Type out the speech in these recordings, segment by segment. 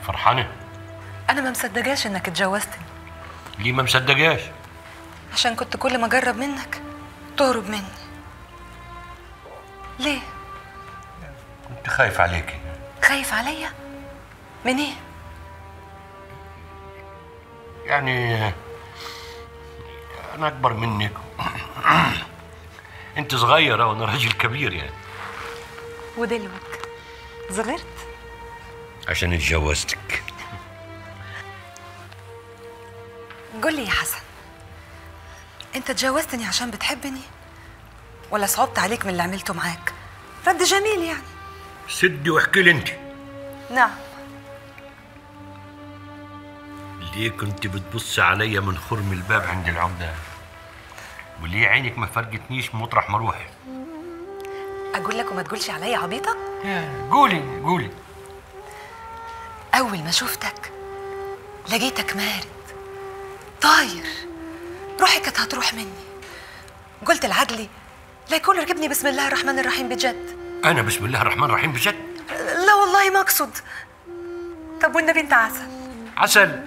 فرحانه انا ما مصدقاش انك اتجوزتني ليه ما مصدقاش عشان كنت كل ما اجرب منك تهرب مني ليه كنت خايف عليكي خايف عليا من ايه يعني انا اكبر منك انت صغيره وانا راجل كبير يعني ودلوك صغرت عشان اتجوزتك قول لي يا حسن انت اتجوزتني عشان بتحبني ولا صعبت عليك من اللي عملته معاك رد جميل يعني سدي واحكي لي انت نعم ليه كنت بتبص عليا من خرم الباب عند العمده وليه عينك ما فرقتنيش مطرح ما اروح اقول لك وما تقولش عليا عبيطه قولي قولي اول ما شفتك لقيتك مارد طاير روحي كانت هتروح مني قلت لعدلي لا يكون ركبني بسم الله الرحمن الرحيم بجد انا بسم الله الرحمن الرحيم بجد لا والله ما اقصد طب والنبي انت عسل عسل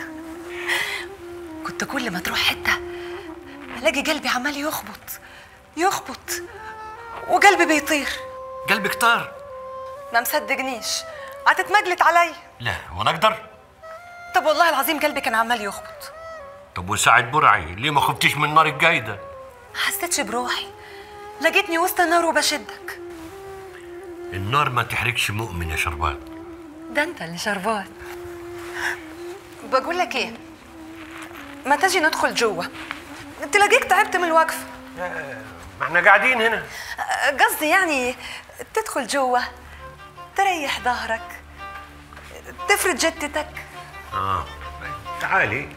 كنت كل ما تروح حته الاقي قلبي عمال يخبط يخبط وقلبي بيطير قلبك طار ما مصدقنيش هتتمجلت عليا لا وانا اقدر طب والله العظيم قلبي كان عمال يخبط طب وساعة برعي ليه ما خفتيش من النار الجايده ما حسيتش بروحي لقيتني وسط النار وبشدك النار ما تحرقش مؤمن يا شربات ده انت اللي شربان بقول لك ايه ما تجي ندخل جوه تلاقيك تعبت من الوقفه ما احنا قاعدين هنا قصدي يعني تدخل جوه تريح ظهرك تفرد جتتك اه تعالي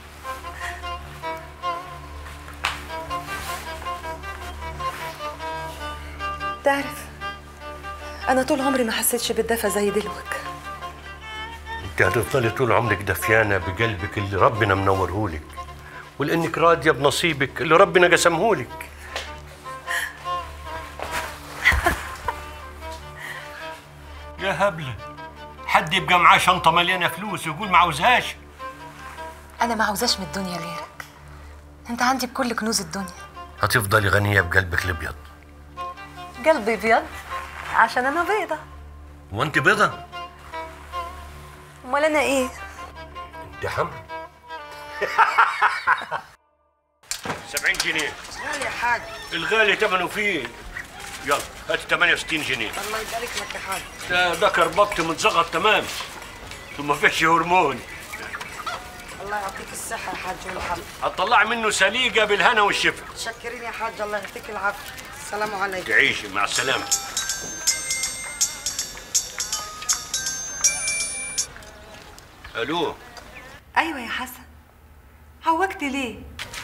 تعرف انا طول عمري ما حسيتش بالدفى زي دلوك انت هتفضلي طول عمرك دفيانه بقلبك اللي ربنا منورهولك ولانك راضيه بنصيبك اللي ربنا قسمهولك يا هبله حد يبقى معاه شنطه مليانه فلوس ويقول ما عاوزهاش انا ما عاوزاش من الدنيا غيرك انت عندي بكل كنوز الدنيا هتفضلي غنيه بقلبك الابيض قلبي بيض عشان انا بيضه وانت بيضه امال انا ايه انت حمل 70 جنيه غالي يا حاج الغالي ثمنه فيه يلا هات 68 جنيه الله يبارك لك يا حاج ده ده كربكت متزغط تمام ثم فيش هرمون الله يعطيك الصحة يا حاج والحمد هتطلع منه سليقه بالهنا والشفا شكرين يا حاج الله يعطيك العافية السلام عليكم تعيشي مع السلامه الو ايوه يا حسن عوجت ليه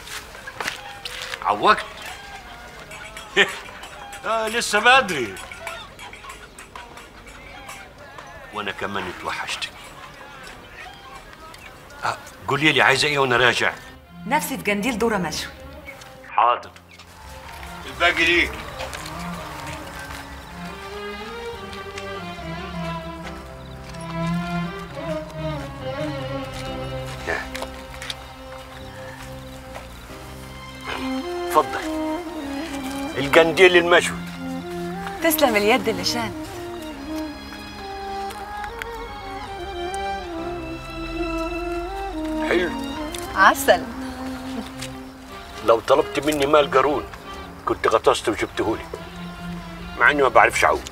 عوقت آه لسه بدري وانا كمان اتوحشتك آه قولي لي عايزه ايه وانا راجع نفسي في جنديل دوره مشوي حاضر الباقي ليك اتفضل القنديل المشوي تسلم اليد اللي شان حلو عسل لو طلبت مني مال قارون كنت غطست وجبتهولي مع اني ما بعرفش اعوم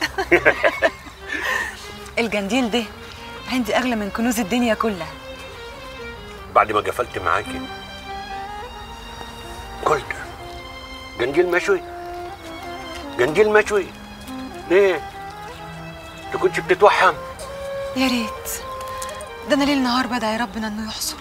الجنديل ده عندي اغلى من كنوز الدنيا كلها بعد ما قفلت معاكي قلت قنديل مشوي قنديل مشوي ليه؟ انت كنت بتتوحم يا ريت ده انا ليل نهار بدعي ربنا انه يحصل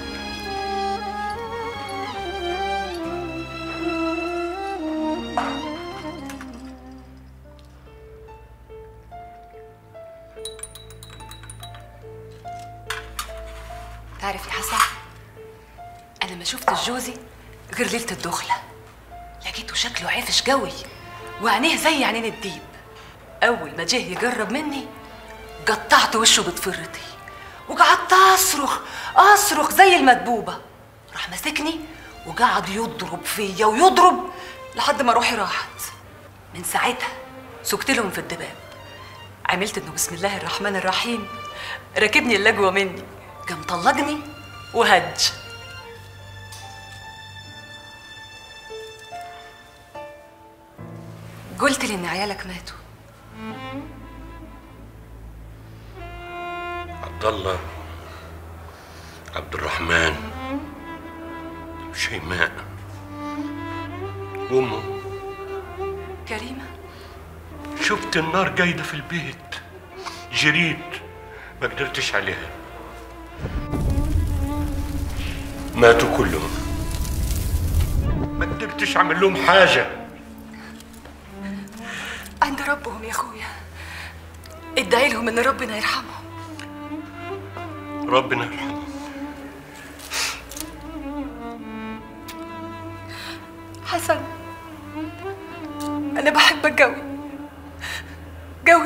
تعرف يا حسن انا ما شفتش جوزي غير ليله الدخله لقيته شكله عفش قوي وعينيه زي عينين الديب اول ما جه يجرب مني قطعت وشه بضفرتي وقعدت اصرخ اصرخ زي المدبوبه راح ماسكني وقعد يضرب فيا ويضرب لحد ما روحي راحت من ساعتها سكت لهم في الدباب عملت انه بسم الله الرحمن الرحيم راكبني اللجوه مني قام طلقني وهج قلت لي ان عيالك ماتوا عبد الله عبد الرحمن شيماء وامه كريمه شفت النار قايدة في البيت جريت ما قدرتش عليها ماتوا كلهم ما قدرتش اعمل لهم حاجة عند ربهم يا اخويا ادعي لهم ان ربنا يرحمهم ربنا يرحمه حسن انا بحبك قوي قوي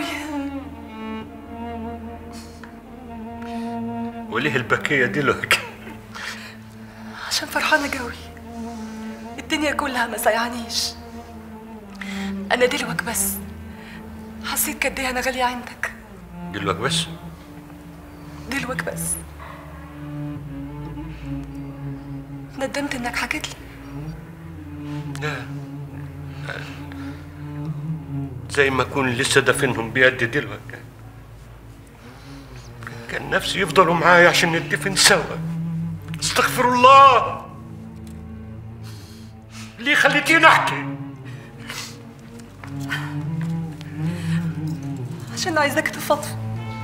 وليه البكية دي لك عشان فرحانه قوي الدنيا كلها ما سيعانيش انا دلوك بس حسيت قد ايه انا غاليه عندك دلوك بس دلوك بس ندمت انك حكيت لي لا زي ما اكون لسه دافنهم بيدي دلوك كان نفسي يفضلوا معايا عشان ندفن سوا استغفر الله ليه خليتيني احكي عشان عايزاك تفضفض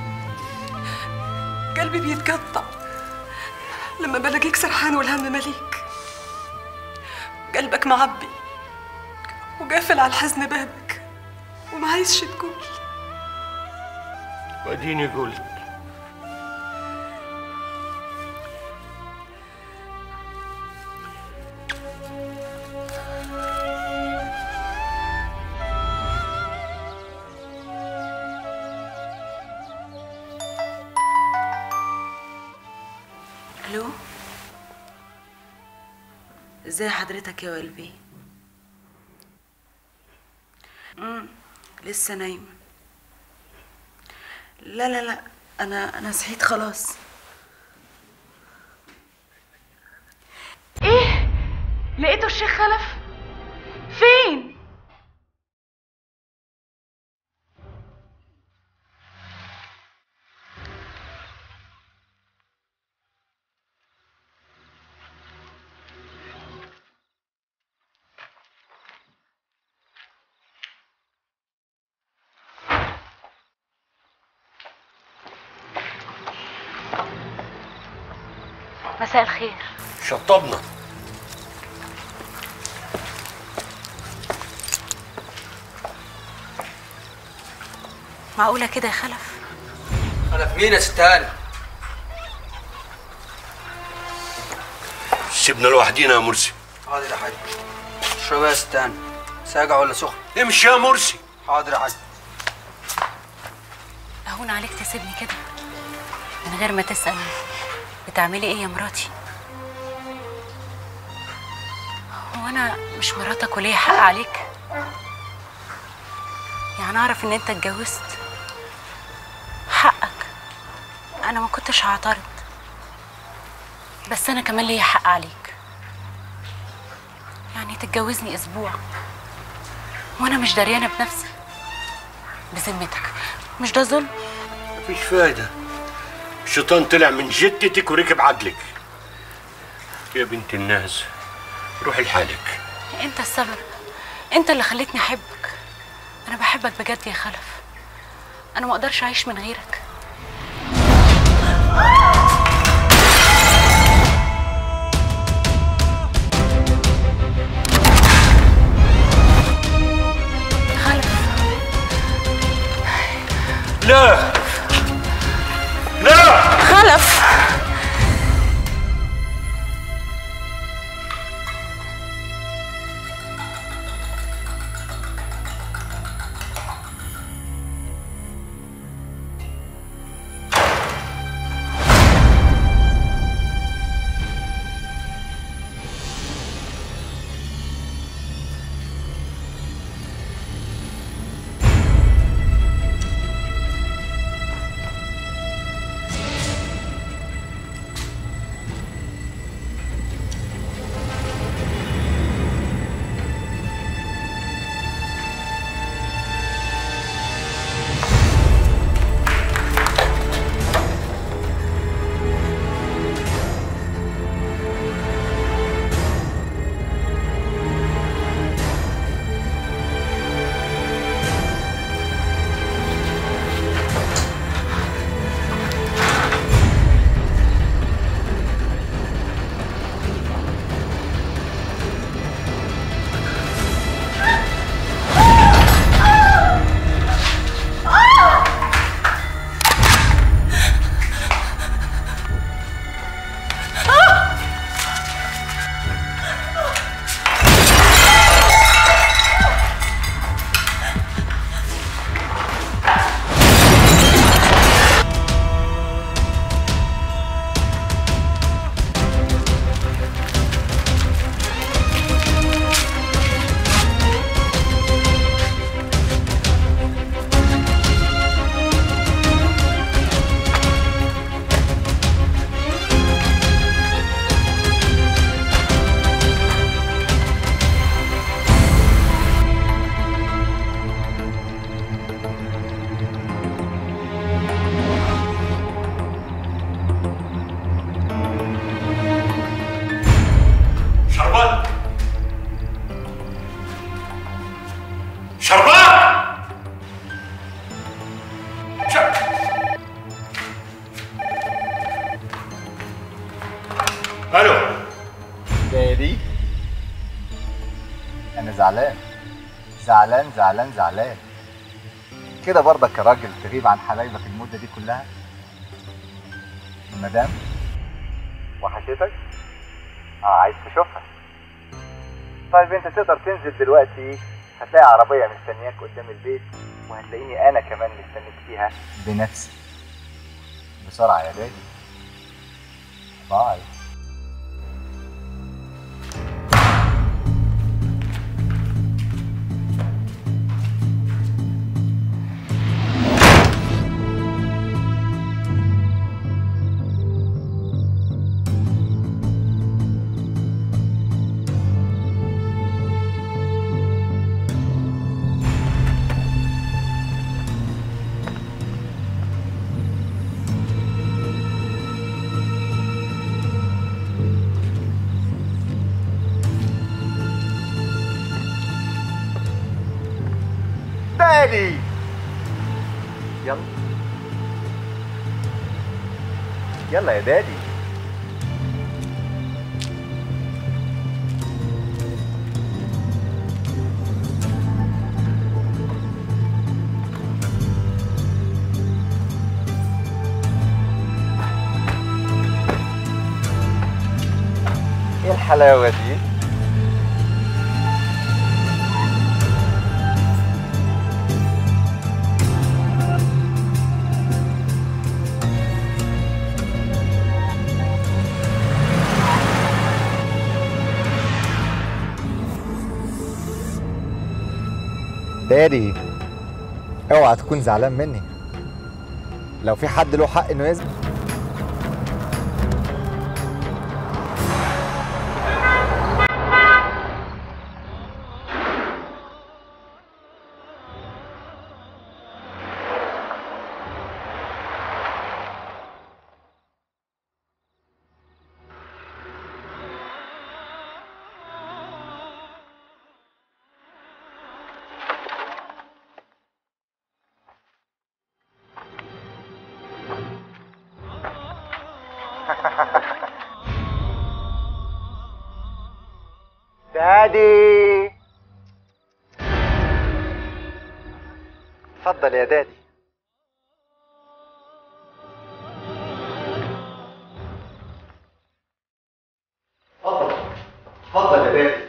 قلبي بيتقطع لما بلاقيك سرحان والهم مليك قلبك معبي وقافل على الحزن بابك وما عايزش تقول واديني قلت الو ازاي حضرتك يا قلبي امم لسه نايمه لا لا لا انا انا صحيت خلاص ايه لقيته الشيخ خلف فين مساء الخير شطبنا معقوله كده يا خلف خلف مين يا ستان؟ سيبنا لوحدينا يا مرسي حاضر يا حاج اشرب يا ستان ساقع ولا سخن؟ امشي يا مرسي حاضر يا حاج اهون عليك تسيبني كده من غير ما تسال بتعملي ايه يا مراتي هو انا مش مراتك وليا حق عليك يعني اعرف ان انت اتجوزت حقك انا ما كنتش هعترض بس انا كمان ليا حق عليك يعني تتجوزني اسبوع وانا مش دريانه بنفسي بذمتك مش ده ظلم مفيش فايدة الشيطان طلع من جتتك وركب عقلك يا بنت الناس روحي لحالك انت السبب انت اللي خليتني احبك انا بحبك بجد يا خلف انا ما اقدرش اعيش من غيرك خلف لا لا خلف الو دادي انا زعلان زعلان زعلان زعلان كده برضك يا راجل تغيب عن حبايبك المده دي كلها المدام وحشتك اه عايز تشوفها طيب انت تقدر تنزل دلوقتي هتلاقي عربيه مستنياك قدام البيت وهتلاقيني انا كمان مستنيك فيها بنفسي بسرعه يا دادي باي دادي يلا يلا يا دادي ايه الحلاوه دي دادي اوعى تكون زعلان مني لو في حد له حق انه يزعل دادي اتفضل يا دادي اتفضل اتفضل يا دادي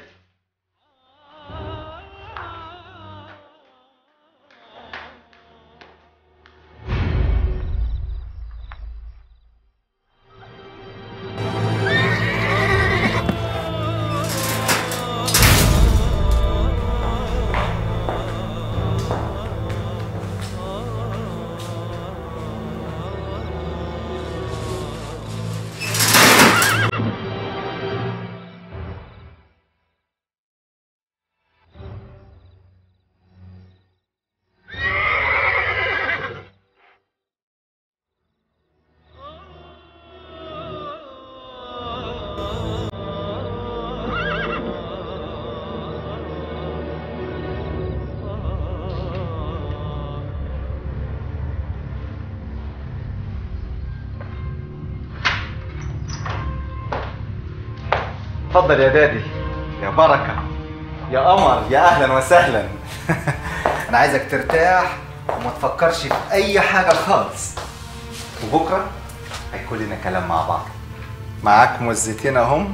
اتفضل يا دادي يا بركة يا قمر يا أهلا وسهلا أنا عايزك ترتاح وما تفكرش في أي حاجة خالص وبكرة هيكون لنا كلام مع بعض معاك موزتين أهم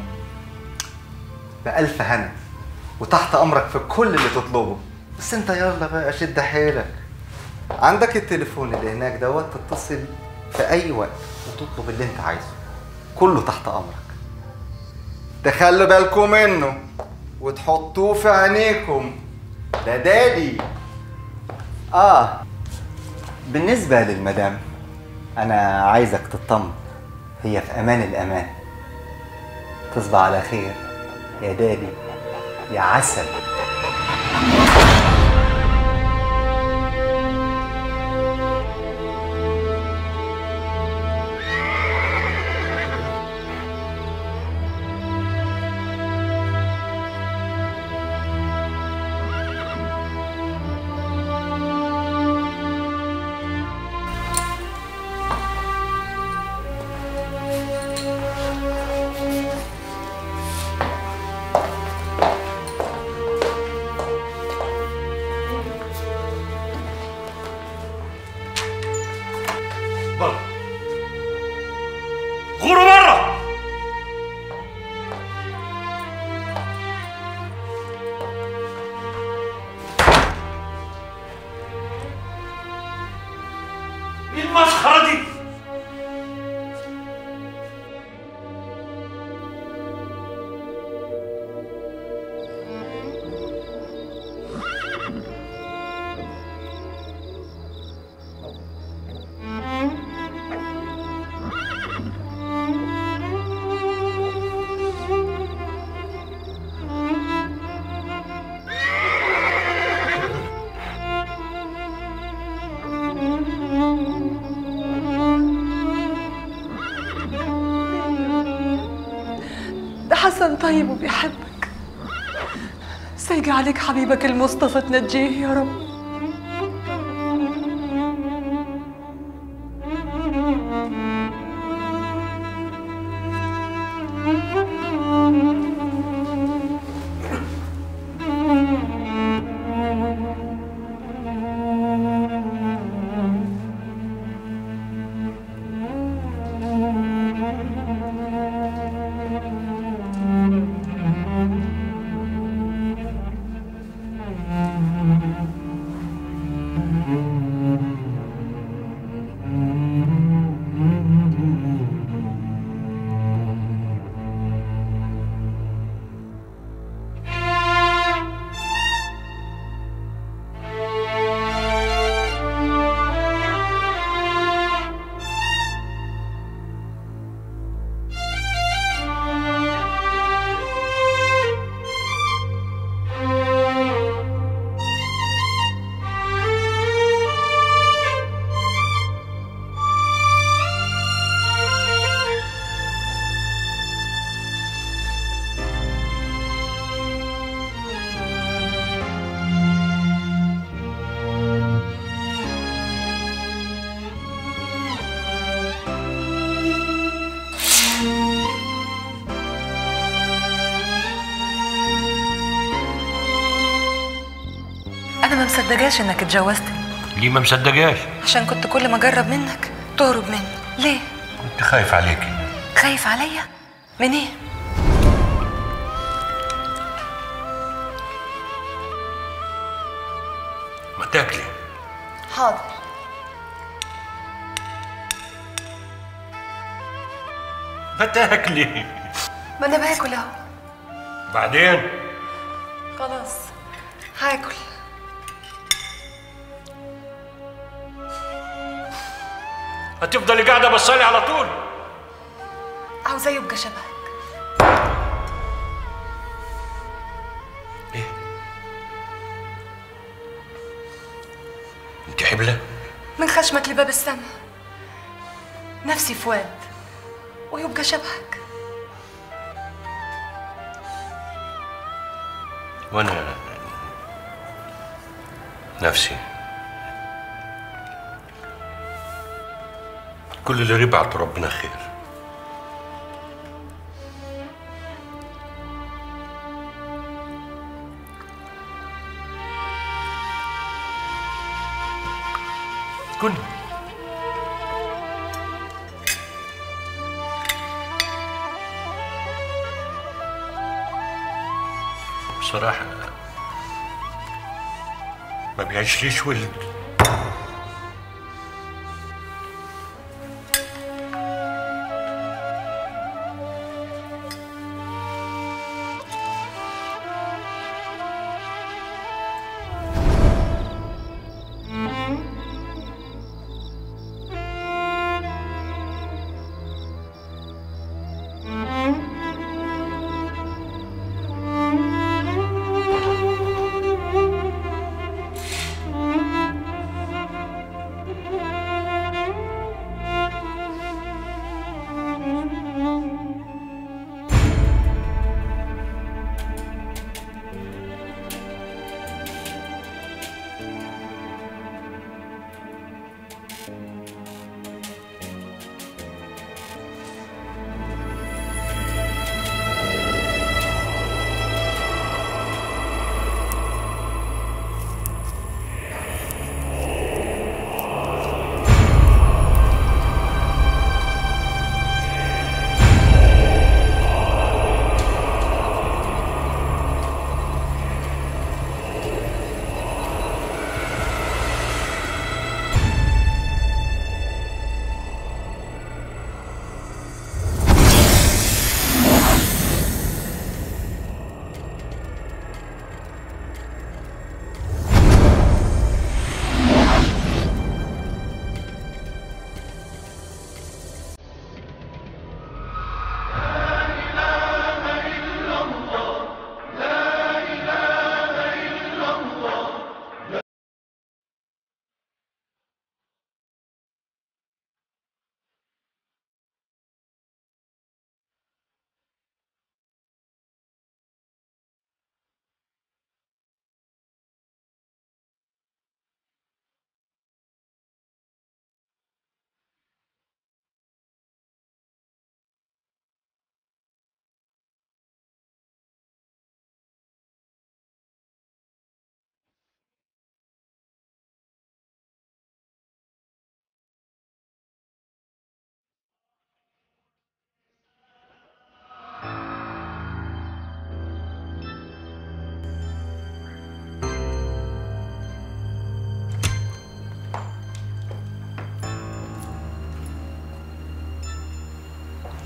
بألف هنا وتحت أمرك في كل اللي تطلبه بس أنت يلا بقى شد حيلك عندك التليفون اللي هناك دوت تتصل في أي وقت وتطلب اللي أنت عايزه كله تحت أمرك تخلوا بالكم منه وتحطوه في عينيكم ده دادي اه بالنسبة للمدام انا عايزك تطمن هي في امان الامان تصبح على خير يا دادي يا عسل إنسان طيب وبيحبك سيجي عليك حبيبك المصطفى تنجيه يا رب أنا ما مصدقاش إنك اتجوزتني ليه ما مصدقاش عشان كنت كل ما أجرب منك تهرب مني ليه؟ كنت خايف عليكي خايف عليا؟ من إيه؟ ما تاكلي حاضر ما تاكلي ما أنا باكل أهو بعدين خلاص هاكل هتفضلي قاعده بصالي على طول عاوزاه يبقى شبهك انت حبله من خشمك لباب السما نفسي فؤاد ويبقى شبهك وانا نفسي كل اللي ربعته ربنا خير كن بصراحة ما بيعيشليش ولد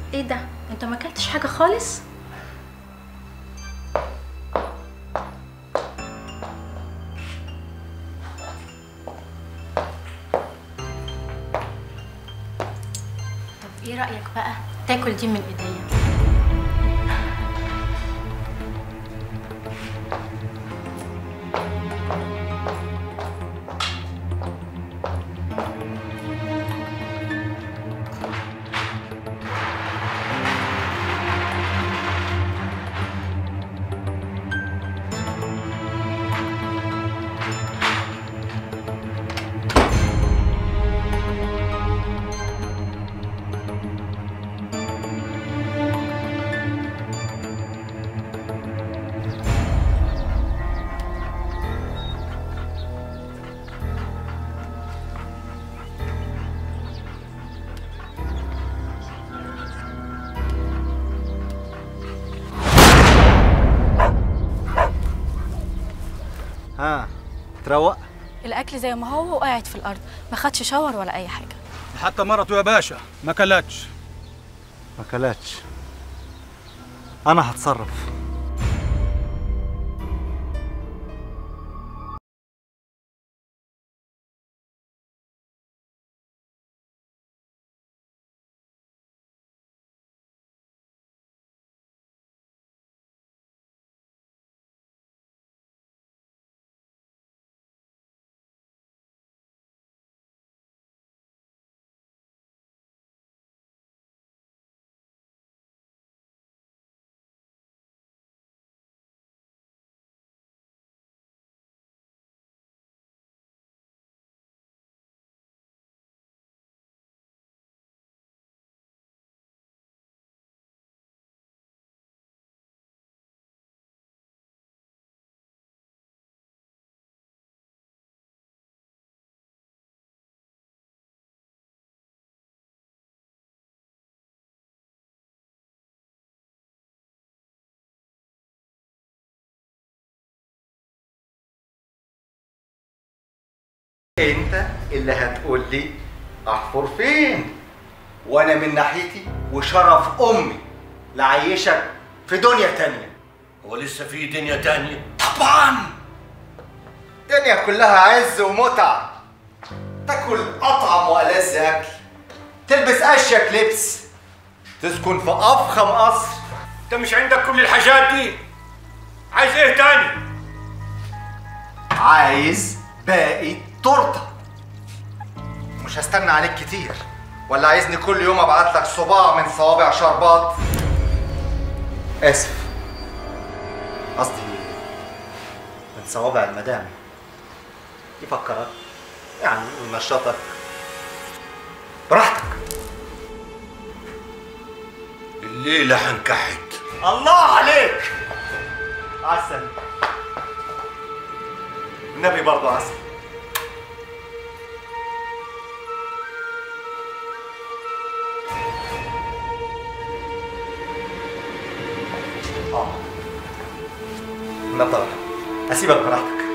ايه ده انت ما اكلتش حاجه خالص طب ايه رايك بقى تاكل دي من ايديا ها تروق الاكل زي ما هو وقاعد في الارض ما خدش شاور ولا اي حاجه حتى مرته يا باشا ما كلتش ما كلتش انا هتصرف انت اللي هتقول لي احفر فين وانا من ناحيتي وشرف امي لعيشك في دنيا تانية هو لسه في دنيا تانية طبعا دنيا كلها عز ومتعة تاكل اطعم والذ اكل تلبس اشيك لبس تسكن في افخم قصر انت مش عندك كل الحاجات دي عايز ايه تاني عايز باقي التورته مش هستنى عليك كتير ولا عايزني كل يوم ابعت لك صباع من صوابع شربات اسف قصدي من صوابع المدام يفكرك يعني ينشطك براحتك الليلة هنكحت الله عليك عسل النبي برضه عسل اه نطر اسيبك براحتك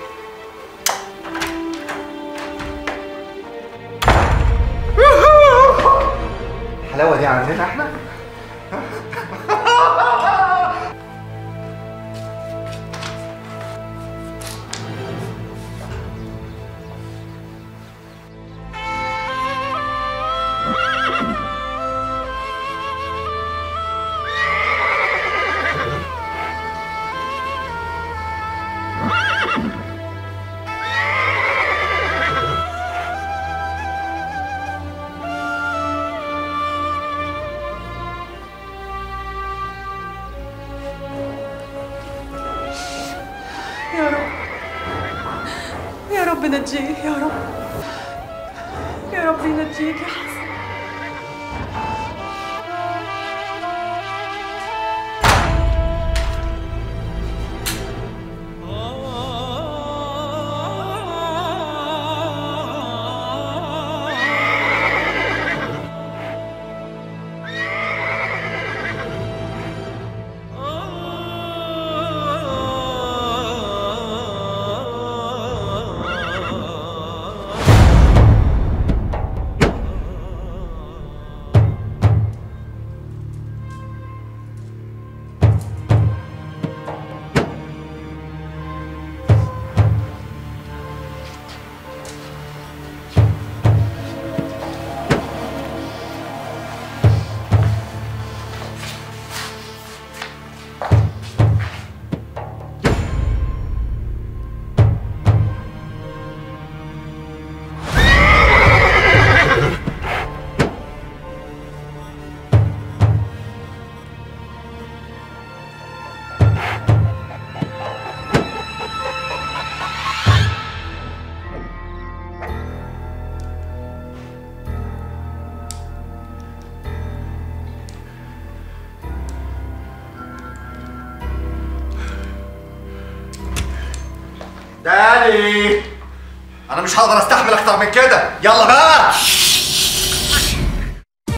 الحلاوه دي عندنا احنا يا رب يا رب نجيه يا رب يا رب ينجيك يا حسن داني انا مش هقدر استحمل اكتر من كده يلا بقى